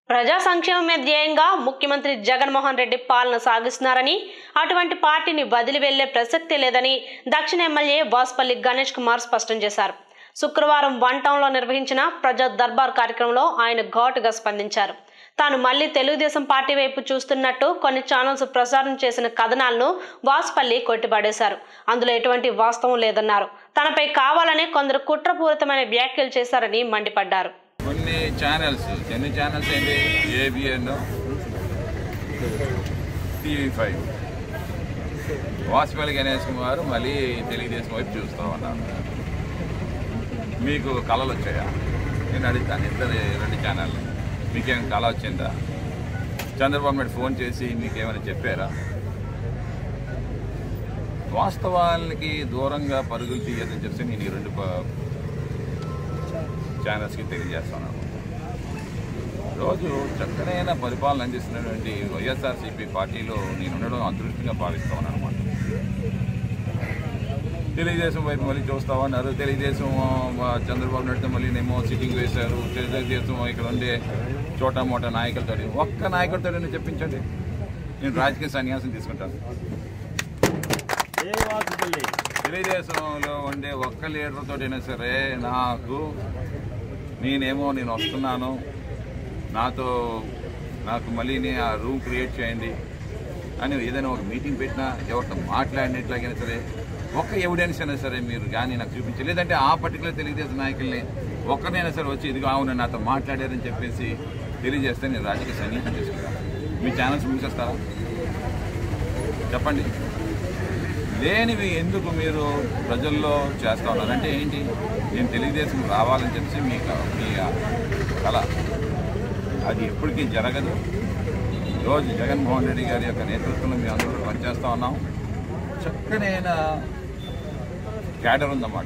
ప్రజా సంక్షేమమే ధ్యేయంగా ముఖ్యమంత్రి జగన్మోహన్ రెడ్డి పాలన సాగిస్తున్నారని అటువంటి పార్టీని వదిలి వెళ్లే ప్రసక్తే లేదని దక్షిణ ఎమ్మెల్యే వాసుపల్లి గణేష్ కుమార్ స్పష్టం చేశారు శుక్రవారం వన్ టౌన్లో నిర్వహించిన ప్రజా దర్బార్ కార్యక్రమంలో ఆయన ఘాటుగా స్పందించారు తాను మళ్లీ తెలుగుదేశం పార్టీ వైపు చూస్తున్నట్టు కొన్ని ఛానల్స్ ప్రసారం చేసిన కథనాలను వాసుపల్లి కొట్టిపడేశారు అందులో ఎటువంటి వాస్తవం లేదన్నారు తనపై కావాలనే కొందరు కుట్రపూరితమైన వ్యాఖ్యలు చేశారని మండిపడ్డారు కొన్ని ఛానల్స్ ఎన్ని ఛానల్స్ ఏంటి ABN TV five Vasupalli Ganesh Kumar మళ్ళీ తెలుగుదేశం వైపు చూస్తూ ఉన్నారు మీకు కళలు వచ్చాయా నేను అడుగుతాను ఇద్దరు రెండు ఛానళ్ళు మీకేం కళ వచ్చిందా చంద్రబాబు నాయుడు ఫోన్ చేసి మీకేమైనా చెప్పారా వాస్తవానికి దూరంగా పరుగులు తీయదని చెప్పి నేను ఈ రెండు ప- ఛానల్స్కి తెలియజేస్తున్నాను రోజు చక్కనైన పరిపాలన అందిస్తున్నటువంటి వైఎస్ఆర్సీపీ పార్టీలో నేను ఉండడం అదృష్టంగా భావిస్తా ఉన్నాను అనమాట తెలుగుదేశం వైపు మళ్ళీ చూస్తా ఉన్నారు తెలుగుదేశం ఆ, చంద్రబాబు నాయుడుతో మళ్ళీ నేమో సిట్టింగ్ వేశారు తెలుగుదేశం ఇక్కడ ఉండే చోటా మోటా నాయకులతో ఒక్క నాయకుడితో నేను చెప్పించండి నేను రాజకీయ సన్యాసం తీసుకుంటాను తెలుగుదేశంలో ఉండే ఒక్క లీడర్తో అయినా సరే నాకు నేనేమో నేను వస్తున్నాను నాతో నాకు మళ్ళీ నే ఆ రూమ్ క్రియేట్ చేయండి అని ఏదైనా ఒక మీటింగ్ పెట్టినా ఎవరితో మాట్లాడినట్లయినా సరే ఒక్క ఎవిడెన్స్ అయినా సరే మీరు కానీ నాకు చూపించి లేదంటే ఆ పర్టికులర్ తెలుగుదేశం నాయకుల్ని ఒక్కరినైనా సరే వచ్చి ఇదిగో అవును నాతో మాట్లాడారని చెప్పేసి తెలియజేస్తే నేను రాజకీయ సన్నిహితం చేసుకుంటాను మీ ఛానల్స్ మూసేస్తారా చెప్పండి లేనివి ఎందుకు మీరు ప్రజల్లో చేస్తా ఉన్నారు అంటే ఏంటి నేను తెలుగుదేశం రావాలని చెప్పి మీ క- మీ కళ అది ఎప్పటికీ జరగదు ఈరోజు జగన్మోహన్ రెడ్డి గారి యొక్క నేతృత్వంలో మేము అందరూ పనిచేస్తూ ఉన్నాం చక్కనైన క్యాడర్ ఉందన్నమాట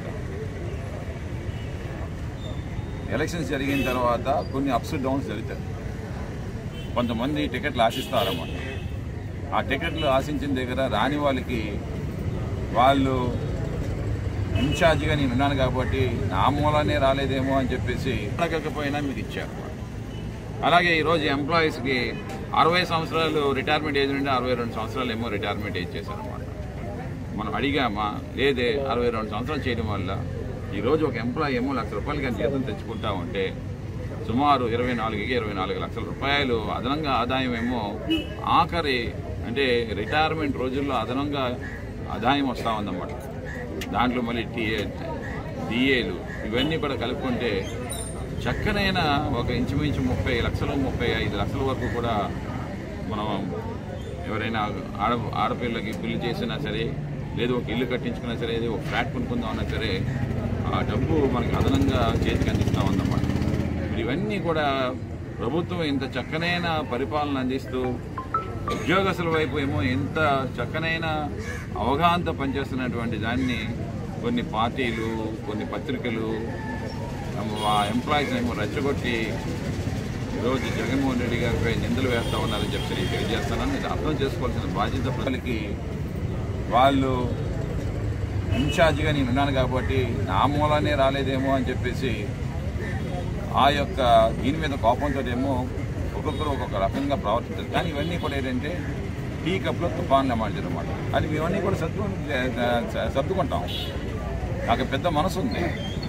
ఎలక్షన్స్ జరిగిన తర్వాత కొన్ని అప్స్ డౌన్స్ జరుగుతాయి కొంతమంది టికెట్లు ఆశిస్తారన్నమాట ఆ టికెట్లు ఆశించిన దగ్గర రాని వాళ్ళకి వాళ్ళు ఇన్ఛార్జిగా నేను ఉన్నాను కాబట్టి నా మూలానే రాలేదేమో అని చెప్పేసి అడగకపోయినా మీకు ఇచ్చారు అలాగే ఈరోజు ఎంప్లాయీస్కి అరవై సంవత్సరాలు రిటైర్మెంట్ ఏజ్ నుండి అరవై రెండు సంవత్సరాలు ఏమో రిటైర్మెంట్ ఏజ్ చేశారన్నమాట మనం అడిగామా లేదే అరవై రెండు సంవత్సరాలు చేయడం వల్ల ఈరోజు ఒక ఎంప్లాయీ ఏమో లక్ష రూపాయలు కానీ జీతం తెచ్చుకుంటా ఉంటే సుమారు ఇరవై నాలుగుకి ఇరవై నాలుగు లక్షల రూపాయలు అదనంగా ఆదాయం ఏమో ఆఖరి అంటే రిటైర్మెంట్ రోజుల్లో అదనంగా ఆదాయం వస్తూ ఉందన్నమాట దాంట్లో మళ్ళీ టీఏ డిఏలు ఇవన్నీ కూడా కలుపుకుంటే చక్కనైన ఒక ఇంచుమించు ముప్పై లక్షలు ముప్పై ఐదు లక్షల వరకు కూడా మనం ఎవరైనా ఆడ ఆడపిల్లకి బిల్లు చేసినా సరే లేదు ఒక ఇల్లు కట్టించుకున్నా సరే ఏదో ఒక ఫ్లాట్ కొనుక్కుందాం అన్నా సరే ఆ డబ్బు మనకి అదనంగా చేతికి అందిస్తూ ఉందన్నమాట మరి ఇవన్నీ కూడా ప్రభుత్వం ఇంత చక్కనైన పరిపాలన అందిస్తూ ఉద్యోగస్తుల వైపు ఏమో ఎంత చక్కనైన అవగాహనతో పనిచేస్తున్నటువంటి దాన్ని కొన్ని పార్టీలు కొన్ని పత్రికలు ఆ ఎంప్లాయీస్ ఏమో రెచ్చగొట్టి ఈరోజు జగన్మోహన్ రెడ్డి గారిపై నిందలు వేస్తా ఉన్నారని చెప్పి నేను తెలియజేస్తానని ఇది అర్థం చేసుకోవాల్సిన బాధ్యత ప్రజలకి వాళ్ళు ఇన్ఛార్జిగా నేను ఉన్నాను కాబట్టి నా మూలానే రాలేదేమో అని చెప్పేసి ఆ యొక్క దీని మీద కోపంతో ఏమో ఒక్కొక్కరు ఒక్కొక్క రకంగా ప్రవర్తించారు కానీ ఇవన్నీ కూడా ఏంటంటే టీ కప్లో తుఫాన్లు అమ్మాడు అనమాట అది మేమన్నీ కూడా సర్దు సర్దుకుంటాం నాకు పెద్ద మనసు ఉంది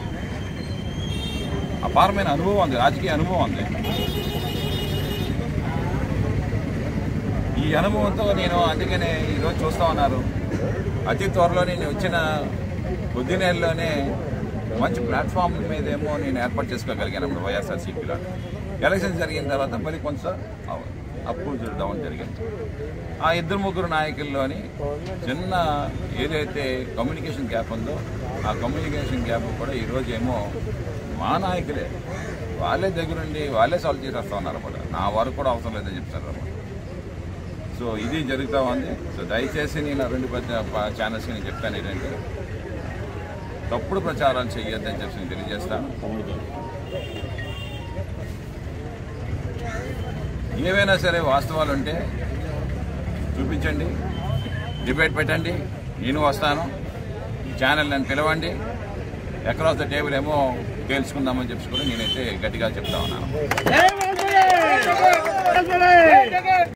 అపారమైన అనుభవం ఉంది రాజకీయ అనుభవం ఉంది ఈ అనుభవంతో నేను అందుకనే ఈరోజు చూస్తా ఉన్నారు అతి త్వరలో నేను వచ్చిన కొద్ది నెలలోనే మంచి ప్లాట్ఫామ్ మీదేమో నేను ఏర్పాటు చేసుకోగలిగాను అప్పుడు వైఎస్ఆర్సీపీలో ఎలక్షన్ జరిగిన తర్వాత మళ్ళీ కొంచెం అప్పు డౌన్ జరిగింది ఆ ఇద్దరు ముగ్గురు నాయకుల్లోని చిన్న ఏదైతే కమ్యూనికేషన్ గ్యాప్ ఉందో ఆ కమ్యూనికేషన్ గ్యాప్ కూడా ఈరోజు ఏమో మా నాయకులే వాళ్ళే దగ్గరుండి వాళ్ళే సాల్వ్ చేసేస్తా ఉన్నారు అన్నమాట నా వరకు కూడా అవసరం లేదని చెప్తారు అన్నమాట సో ఇది జరుగుతూ ఉంది సో దయచేసి నేను ఆ రెండు పెద్ద ప- ఛానల్స్కి నేను చెప్తాను ఏంటంటే తప్పుడు ప్రచారాలు చేయొద్దని చెప్పి నేను తెలియజేస్తాను ఏవైనా సరే వాస్తవాలు ఉంటే చూపించండి డిబేట్ పెట్టండి నేను వస్తాను ఈ ఛానల్ నన్ను పిలవండి అక్రాస్ ద టేబుల్ ఏమో తేల్చుకుందామని చెప్పి కూడా నేనైతే గట్టిగా చెప్తా ఉన్నాను